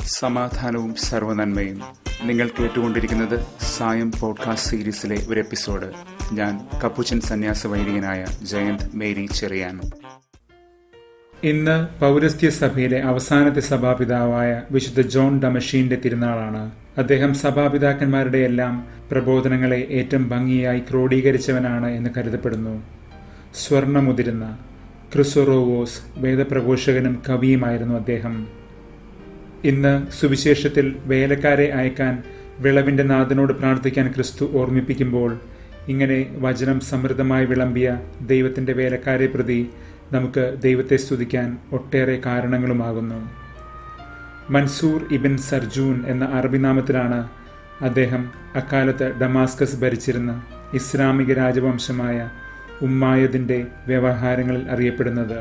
സമാധാനവും സർവനന്മയും നിങ്ങൾ കേട്ടുകൊണ്ടിരിക്കുന്നത് സായം പോഡ്കാസ്റ്റ് സീരീസിലെ ഒരു എപ്പിസോഡ് ഞാൻ കപ്പുച്ചൻ സന്യാസ വൈദികനായ ജയന്ത് മേരി ചെറിയാൻ ഇന്ന് പൗരസ്ത്യ സഭയിലെ അവസാനത്തെ സഭാപിതാവായ വിശുദ്ധ ജോൺ ഡമഷീന്റെ തിരുനാളാണ് അദ്ദേഹം സഭാപിതാക്കന്മാരുടെ എല്ലാം പ്രബോധനങ്ങളെ ഏറ്റവും ഭംഗിയായി ക്രോഡീകരിച്ചവനാണ് എന്ന് കരുതപ്പെടുന്നു സ്വർണമുതിരുന്ന ക്രിസൊറോവോസ് വേദപ്രഘോഷകനും കവിയുമായിരുന്നു അദ്ദേഹം ഇന്ന് സുവിശേഷത്തിൽ വേലക്കാരെ അയക്കാൻ വിളവിന്റെ നാഥനോട് പ്രാർത്ഥിക്കാൻ ക്രിസ്തു ഓർമ്മിപ്പിക്കുമ്പോൾ ഇങ്ങനെ വചനം സമൃദ്ധമായി വിളമ്പിയ ദൈവത്തിന്റെ വേലക്കാരെ പ്രതി നമുക്ക് ദൈവത്തെ സ്തുതിക്കാൻ ഒട്ടേറെ കാരണങ്ങളുമാകുന്നു മൻസൂർ ഇബിൻ സർജൂൻ എന്ന അറബി നാമത്തിലാണ് അദ്ദേഹം അക്കാലത്ത് ഡമാസ്കസ് ഭരിച്ചിരുന്ന ഇസ്ലാമിക രാജവംശമായ ഉമ്മായതിന്റെ വ്യവഹാരങ്ങളിൽ അറിയപ്പെടുന്നത്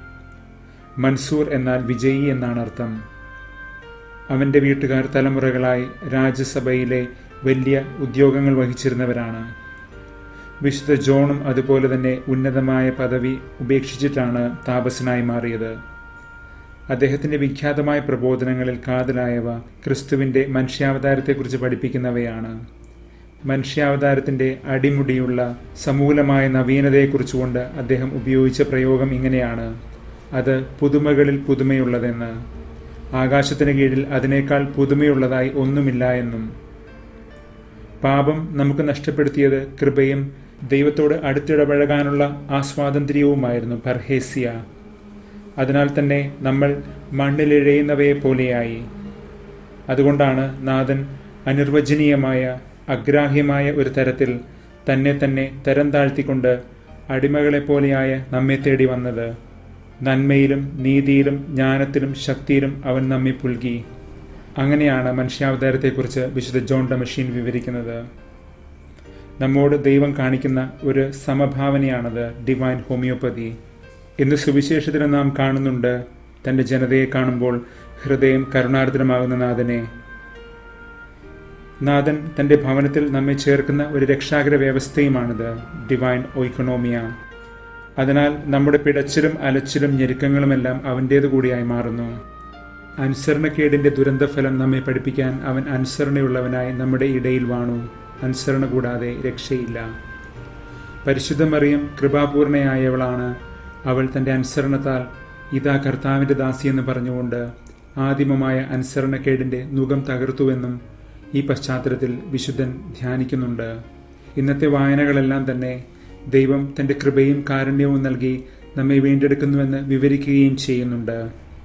മൻസൂർ എന്നാൽ വിജയി എന്നാണ് അർത്ഥം അവന്റെ വീട്ടുകാർ തലമുറകളായി രാജ്യസഭയിലെ വലിയ ഉദ്യോഗങ്ങൾ വഹിച്ചിരുന്നവരാണ് വിശുദ്ധ ജോണും അതുപോലെ തന്നെ ഉന്നതമായ പദവി ഉപേക്ഷിച്ചിട്ടാണ് താപസനായി മാറിയത് അദ്ദേഹത്തിന്റെ വിഖ്യാതമായ പ്രബോധനങ്ങളിൽ കാതലായവ ക്രിസ്തുവിന്റെ മനുഷ്യാവതാരത്തെക്കുറിച്ച് പഠിപ്പിക്കുന്നവയാണ് മനുഷ്യാവതാരത്തിന്റെ അടിമുടിയുള്ള സമൂലമായ നവീനതയെക്കുറിച്ചുകൊണ്ട് അദ്ദേഹം ഉപയോഗിച്ച പ്രയോഗം ഇങ്ങനെയാണ് അത് പുതുമകളിൽ പുതുമയുള്ളതെന്ന് ആകാശത്തിന് കീഴിൽ അതിനേക്കാൾ പുതുമയുള്ളതായി ഒന്നുമില്ല എന്നും പാപം നമുക്ക് നഷ്ടപ്പെടുത്തിയത് കൃപയും ദൈവത്തോട് അടുത്തിടപഴകാനുള്ള ആ സ്വാതന്ത്ര്യവുമായിരുന്നു പർഹേസ്യ അതിനാൽ തന്നെ നമ്മൾ മണ്ണിലിഴയുന്നവയെ പോലെയായി അതുകൊണ്ടാണ് നാഥൻ അനിർവചനീയമായ അഗ്രാഹ്യമായ ഒരു തരത്തിൽ തന്നെ തന്നെ തരം താഴ്ത്തിക്കൊണ്ട് അടിമകളെപ്പോലെയായ നമ്മെ തേടി വന്നത് നന്മയിലും നീതിയിലും ജ്ഞാനത്തിലും ശക്തിയിലും അവൻ നമ്മെ പുൽകി അങ്ങനെയാണ് മനുഷ്യാവതാരത്തെക്കുറിച്ച് വിശുദ്ധ ജോൺ ഡമഷീൻ വിവരിക്കുന്നത് നമ്മോട് ദൈവം കാണിക്കുന്ന ഒരു സമഭാവനയാണത് ഡിവൈൻ ഹോമിയോപ്പതി ഇന്ന് സുവിശേഷത്തിൽ നാം കാണുന്നുണ്ട് തന്റെ ജനതയെ കാണുമ്പോൾ ഹൃദയം കരുണാർദ്രമാകുന്ന നാഥനെ നാഥൻ തന്റെ ഭവനത്തിൽ നമ്മെ ചേർക്കുന്ന ഒരു രക്ഷാകര വ്യവസ്ഥയുമാണിത് ഡിവൈൻ ഓയിക്കണോമിയ അതിനാൽ നമ്മുടെ പിടച്ചിലും അലച്ചിലും ഞെരുക്കങ്ങളുമെല്ലാം അവൻ്റേതു കൂടിയായി മാറുന്നു അനുസരണക്കേടിന്റെ ദുരന്തഫലം നമ്മെ പഠിപ്പിക്കാൻ അവൻ അനുസരണയുള്ളവനായി നമ്മുടെ ഇടയിൽ വാണു അനുസരണ കൂടാതെ രക്ഷയില്ല പരിശുദ്ധമറിയം കൃപാപൂർണയായവളാണ് അവൾ തന്റെ അനുസരണത്താൽ ഇതാ കർത്താവിന്റെ ദാസിയെന്ന് പറഞ്ഞുകൊണ്ട് ആദിമമായ അനുസരണക്കേടിന്റെ മുഖം തകർത്തുവെന്നും ഈ പശ്ചാത്തലത്തിൽ വിശുദ്ധൻ ധ്യാനിക്കുന്നുണ്ട് ഇന്നത്തെ വായനകളെല്ലാം തന്നെ ദൈവം തന്റെ കൃപയും കാരുണ്യവും നൽകി നമ്മെ വീണ്ടെടുക്കുന്നുവെന്ന് വിവരിക്കുകയും ചെയ്യുന്നുണ്ട്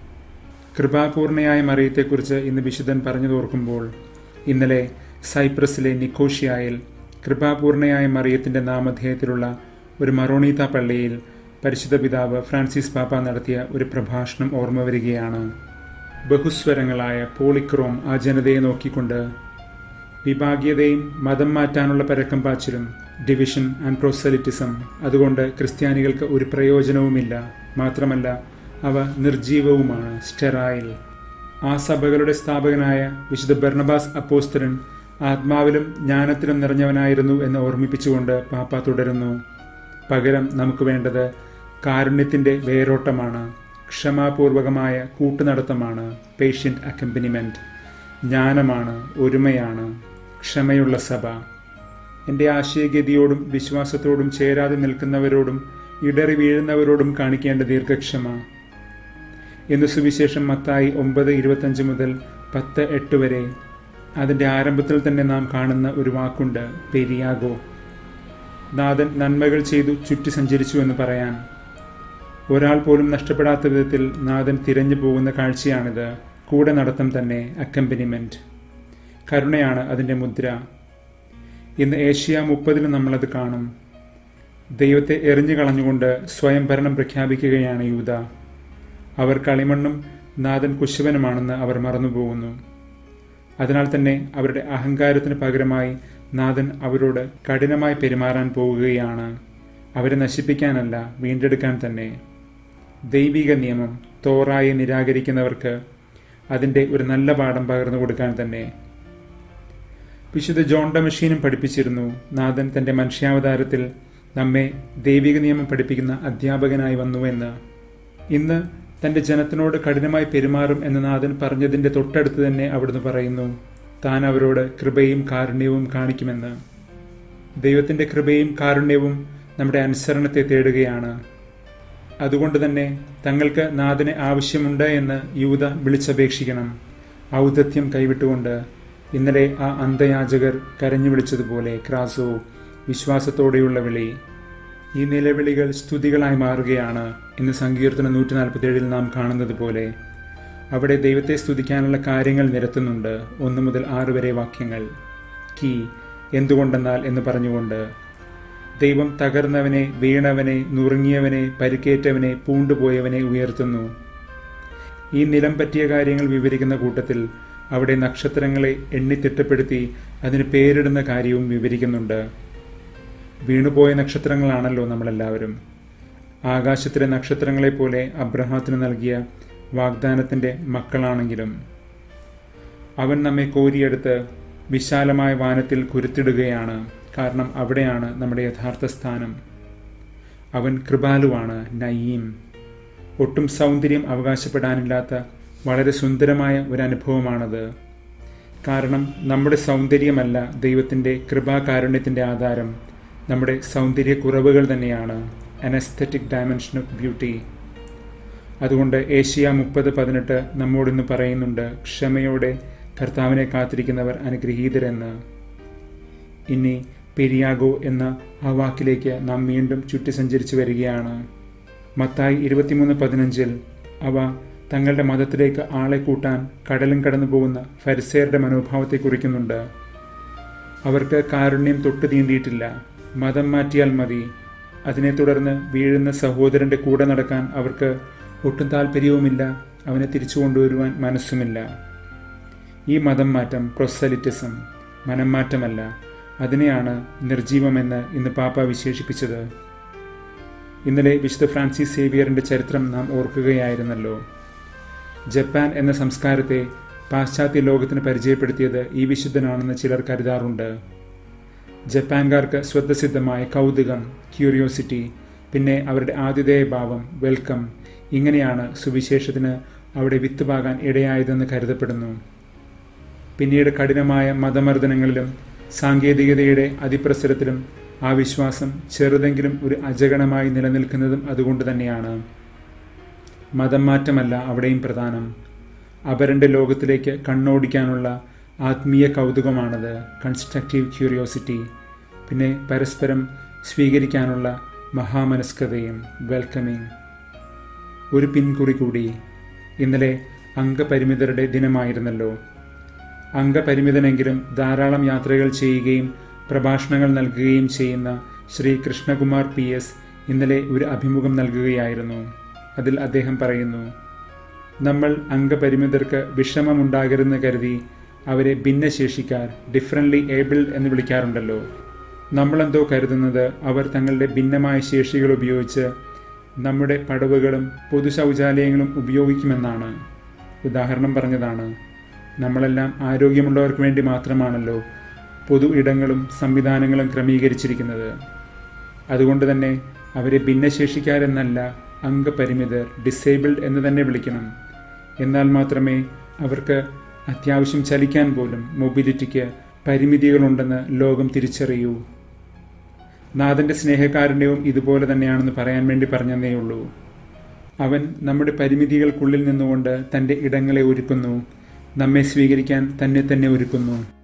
കൃപാപൂർണയായ മറിയത്തെക്കുറിച്ച് ഇന്ന് വിശുദ്ധൻ പറഞ്ഞു തോർക്കുമ്പോൾ ഇന്നലെ സൈപ്രസിലെ നിക്കോഷിയായിൽ കൃപാപൂർണയായ മറിയത്തിന്റെ നാമധേയത്തിലുള്ള ഒരു മറോണീത്ത പള്ളിയിൽ പരിശുദ്ധ പിതാവ് ഫ്രാൻസിസ് പാപ്പ നടത്തിയ ഒരു പ്രഭാഷണം ഓർമ്മ വരികയാണ് ബഹുസ്വരങ്ങളായ പോളിക്രോം ആ ജനതയെ നോക്കിക്കൊണ്ട് വിഭാഗീയതയും മതം മാറ്റാനുള്ള പരക്കം പാച്ചിലും ഡിവിഷൻ ആൻഡ് പ്രോസലിറ്റിസം അതുകൊണ്ട് ക്രിസ്ത്യാനികൾക്ക് ഒരു പ്രയോജനവുമില്ല മാത്രമല്ല അവ നിർജീവവുമാണ് സ്റ്റെറായിൽ ആ സഭകളുടെ സ്ഥാപകനായ വിശുദ്ധ ബർണബാസ് അപ്പോസ്തരൻ ആത്മാവിലും ജ്ഞാനത്തിലും നിറഞ്ഞവനായിരുന്നു എന്ന് ഓർമ്മിപ്പിച്ചുകൊണ്ട് പാപ്പ തുടരുന്നു പകരം നമുക്ക് വേണ്ടത് കാരുണ്യത്തിന്റെ വേരോട്ടമാണ് ക്ഷമാപൂർവകമായ കൂട്ടുനടത്തമാണ് പേഷ്യന്റ് അക്കമ്പനിമെന്റ് ജ്ഞാനമാണ് ഒരുമയാണ് ക്ഷമയുള്ള സഭ എൻ്റെ ആശയഗതിയോടും വിശ്വാസത്തോടും ചേരാതെ നിൽക്കുന്നവരോടും ഇടറി വീഴുന്നവരോടും കാണിക്കേണ്ട ദീർഘക്ഷമ എന്ന് സുവിശേഷം മത്തായി ഒമ്പത് ഇരുപത്തഞ്ച് മുതൽ പത്ത് എട്ട് വരെ അതിൻ്റെ ആരംഭത്തിൽ തന്നെ നാം കാണുന്ന ഒരു വാക്കുണ്ട് പെരിയാഗോ നാഥൻ നന്മകൾ ചെയ്തു ചുറ്റി സഞ്ചരിച്ചു എന്ന് പറയാൻ ഒരാൾ പോലും നഷ്ടപ്പെടാത്ത വിധത്തിൽ നാഥൻ തിരഞ്ഞു പോകുന്ന കാഴ്ചയാണിത് കൂടെ നടത്തം തന്നെ അക്കമ്പനിമെന്റ് കരുണയാണ് അതിൻ്റെ മുദ്ര ഇന്ന് ഏഷ്യ മുപ്പതിൽ നമ്മളത് കാണും ദൈവത്തെ എറിഞ്ഞു കളഞ്ഞുകൊണ്ട് സ്വയം ഭരണം പ്രഖ്യാപിക്കുകയാണ് യൂത അവർ കളിമണ്ണും നാഥൻ കുശവനുമാണെന്ന് അവർ മറന്നുപോകുന്നു അതിനാൽ തന്നെ അവരുടെ അഹങ്കാരത്തിന് പകരമായി നാഥൻ അവരോട് കഠിനമായി പെരുമാറാൻ പോവുകയാണ് അവരെ നശിപ്പിക്കാനല്ല വീണ്ടെടുക്കാൻ തന്നെ ദൈവിക നിയമം തോറായി നിരാകരിക്കുന്നവർക്ക് അതിൻ്റെ ഒരു നല്ല പാഠം പകർന്നു കൊടുക്കാൻ തന്നെ വിശുദ്ധ ജോൺ ഡമഷീനും പഠിപ്പിച്ചിരുന്നു നാഥൻ തന്റെ മനുഷ്യാവതാരത്തിൽ നമ്മെ ദൈവിക നിയമം പഠിപ്പിക്കുന്ന അധ്യാപകനായി വന്നുവെന്ന് ഇന്ന് തന്റെ ജനത്തിനോട് കഠിനമായി പെരുമാറും എന്ന് നാഥൻ പറഞ്ഞതിന്റെ തൊട്ടടുത്ത് തന്നെ അവിടുന്ന് പറയുന്നു താൻ അവരോട് കൃപയും കാരുണ്യവും കാണിക്കുമെന്ന് ദൈവത്തിന്റെ കൃപയും കാരുണ്യവും നമ്മുടെ അനുസരണത്തെ തേടുകയാണ് അതുകൊണ്ട് തന്നെ തങ്ങൾക്ക് നാഥനെ ആവശ്യമുണ്ട് എന്ന് യൂത വിളിച്ചപേക്ഷിക്കണം ഔദത്യം കൈവിട്ടുകൊണ്ട് ഇന്നലെ ആ അന്ധയാചകർ കരഞ്ഞു വിളിച്ചതുപോലെ ക്രാസോ വിശ്വാസത്തോടെയുള്ള വിളി ഈ നിലവിളികൾ സ്തുതികളായി മാറുകയാണ് ഇന്ന് സങ്കീർത്തനം നൂറ്റി നാൽപ്പത്തി ഏഴിൽ നാം കാണുന്നത് പോലെ അവിടെ ദൈവത്തെ സ്തുതിക്കാനുള്ള കാര്യങ്ങൾ നിരത്തുന്നുണ്ട് ഒന്നു മുതൽ ആറ് വരെ വാക്യങ്ങൾ കീ എന്തുകൊണ്ടെന്നാൽ എന്ന് പറഞ്ഞുകൊണ്ട് ദൈവം തകർന്നവനെ വീണവനെ നുറുങ്ങിയവനെ പരിക്കേറ്റവനെ പൂണ്ടുപോയവനെ ഉയർത്തുന്നു ഈ നിലം പറ്റിയ കാര്യങ്ങൾ വിവരിക്കുന്ന കൂട്ടത്തിൽ അവിടെ നക്ഷത്രങ്ങളെ എണ്ണിത്തിട്ടപ്പെടുത്തി അതിന് പേരിടുന്ന കാര്യവും വിവരിക്കുന്നുണ്ട് വീണുപോയ നക്ഷത്രങ്ങളാണല്ലോ നമ്മളെല്ലാവരും ആകാശത്തിലെ നക്ഷത്രങ്ങളെ പോലെ അബ്രഹാത്തിന് നൽകിയ വാഗ്ദാനത്തിന്റെ മക്കളാണെങ്കിലും അവൻ നമ്മെ കോരിയെടുത്ത് വിശാലമായ വാനത്തിൽ കുരുത്തിടുകയാണ് കാരണം അവിടെയാണ് നമ്മുടെ യഥാർത്ഥ സ്ഥാനം അവൻ കൃപാലുവാണ് നയീം ഒട്ടും സൗന്ദര്യം അവകാശപ്പെടാനില്ലാത്ത വളരെ സുന്ദരമായ ഒരു അനുഭവമാണത് കാരണം നമ്മുടെ സൗന്ദര്യമല്ല ദൈവത്തിൻ്റെ കൃപാകാരുണ്യത്തിൻ്റെ ആധാരം നമ്മുടെ സൗന്ദര്യ കുറവുകൾ തന്നെയാണ് അനസ്തറ്റിക് ഡയമെൻഷൻ ഓഫ് ബ്യൂട്ടി അതുകൊണ്ട് ഏഷ്യ മുപ്പത് പതിനെട്ട് നമ്മോടിന്ന് പറയുന്നുണ്ട് ക്ഷമയോടെ കർത്താവിനെ കാത്തിരിക്കുന്നവർ അനുഗ്രഹീതരെന്ന് ഇനി പെരിയാഗോ എന്ന ആ വാക്കിലേക്ക് നാം വീണ്ടും ചുറ്റി സഞ്ചരിച്ചു വരികയാണ് മത്തായി ഇരുപത്തിമൂന്ന് പതിനഞ്ചിൽ അവ തങ്ങളുടെ മതത്തിലേക്ക് ആളെ കൂട്ടാൻ കടലും കടന്നു പോകുന്ന ഫരിസേരുടെ മനോഭാവത്തെ കുറിക്കുന്നുണ്ട് അവർക്ക് കാരുണ്യം തൊട്ടു തീണ്ടിയിട്ടില്ല മതം മാറ്റിയാൽ മതി അതിനെ തുടർന്ന് വീഴുന്ന സഹോദരന്റെ കൂടെ നടക്കാൻ അവർക്ക് ഒട്ടും താല്പര്യവുമില്ല അവനെ തിരിച്ചു കൊണ്ടുവരുവാൻ മനസ്സുമില്ല ഈ മതം മാറ്റം പ്രൊസലിറ്റിസം മനം മാറ്റമല്ല അതിനെയാണ് നിർജീവമെന്ന് ഇന്ന് പാപ്പ വിശേഷിപ്പിച്ചത് ഇന്നലെ വിശുദ്ധ ഫ്രാൻസിസ് സേവിയറിന്റെ ചരിത്രം നാം ഓർക്കുകയായിരുന്നല്ലോ ജപ്പാൻ എന്ന സംസ്കാരത്തെ പാശ്ചാത്യ ലോകത്തിന് പരിചയപ്പെടുത്തിയത് ഈ വിശുദ്ധനാണെന്ന് ചിലർ കരുതാറുണ്ട് ജപ്പാൻകാർക്ക് സ്വതസിദ്ധമായ കൗതുകം ക്യൂരിയോസിറ്റി പിന്നെ അവരുടെ ആതിഥേയ ഭാവം വെൽക്കം ഇങ്ങനെയാണ് സുവിശേഷത്തിന് അവിടെ വിത്തുപാകാൻ ഇടയായതെന്ന് കരുതപ്പെടുന്നു പിന്നീട് കഠിനമായ മതമർദ്ദനങ്ങളിലും സാങ്കേതികതയുടെ അതിപ്രസരത്തിലും ആ വിശ്വാസം ചെറുതെങ്കിലും ഒരു അജഗണമായി നിലനിൽക്കുന്നതും അതുകൊണ്ട് തന്നെയാണ് മതം മാറ്റമല്ല അവിടെയും പ്രധാനം അപരന്റെ ലോകത്തിലേക്ക് കണ്ണോടിക്കാനുള്ള ആത്മീയ കൗതുകമാണത് കൺസ്ട്രക്റ്റീവ് ക്യൂരിയോസിറ്റി പിന്നെ പരസ്പരം സ്വീകരിക്കാനുള്ള മഹാമനസ്കതയും വെൽക്കമിങ് ഒരു പിൻകുറി കൂടി ഇന്നലെ അംഗപരിമിതരുടെ ദിനമായിരുന്നല്ലോ അംഗപരിമിതനെങ്കിലും ധാരാളം യാത്രകൾ ചെയ്യുകയും പ്രഭാഷണങ്ങൾ നൽകുകയും ചെയ്യുന്ന ശ്രീ കൃഷ്ണകുമാർ പി എസ് ഇന്നലെ ഒരു അഭിമുഖം നൽകുകയായിരുന്നു അതിൽ അദ്ദേഹം പറയുന്നു നമ്മൾ അംഗപരിമിതർക്ക് വിഷമമുണ്ടാകരുതെന്ന് കരുതി അവരെ ഭിന്നശേഷിക്കാർ ഡിഫറൻ്റ്ലി ഏബിൾഡ് എന്ന് വിളിക്കാറുണ്ടല്ലോ നമ്മളെന്തോ കരുതുന്നത് അവർ തങ്ങളുടെ ഭിന്നമായ ശേഷികൾ ഉപയോഗിച്ച് നമ്മുടെ പടവുകളും പൊതു ശൗചാലയങ്ങളും ഉപയോഗിക്കുമെന്നാണ് ഉദാഹരണം പറഞ്ഞതാണ് നമ്മളെല്ലാം ആരോഗ്യമുള്ളവർക്ക് വേണ്ടി മാത്രമാണല്ലോ പൊതു ഇടങ്ങളും സംവിധാനങ്ങളും ക്രമീകരിച്ചിരിക്കുന്നത് അതുകൊണ്ട് തന്നെ അവരെ ഭിന്നശേഷിക്കാരെന്നല്ല അംഗപരിമിതർ ഡിസേബിൾഡ് എന്ന് തന്നെ വിളിക്കണം എന്നാൽ മാത്രമേ അവർക്ക് അത്യാവശ്യം ചലിക്കാൻ പോലും മൊബിലിറ്റിക്ക് പരിമിതികളുണ്ടെന്ന് ലോകം തിരിച്ചറിയൂ നാഥന്റെ സ്നേഹകാരുണ്യവും ഇതുപോലെ തന്നെയാണെന്ന് പറയാൻ വേണ്ടി പറഞ്ഞതേ ഉള്ളൂ അവൻ നമ്മുടെ പരിമിതികൾക്കുള്ളിൽ നിന്നുകൊണ്ട് തൻ്റെ ഇടങ്ങളെ ഒരുക്കുന്നു നമ്മെ സ്വീകരിക്കാൻ തന്നെ തന്നെ ഒരുക്കുന്നു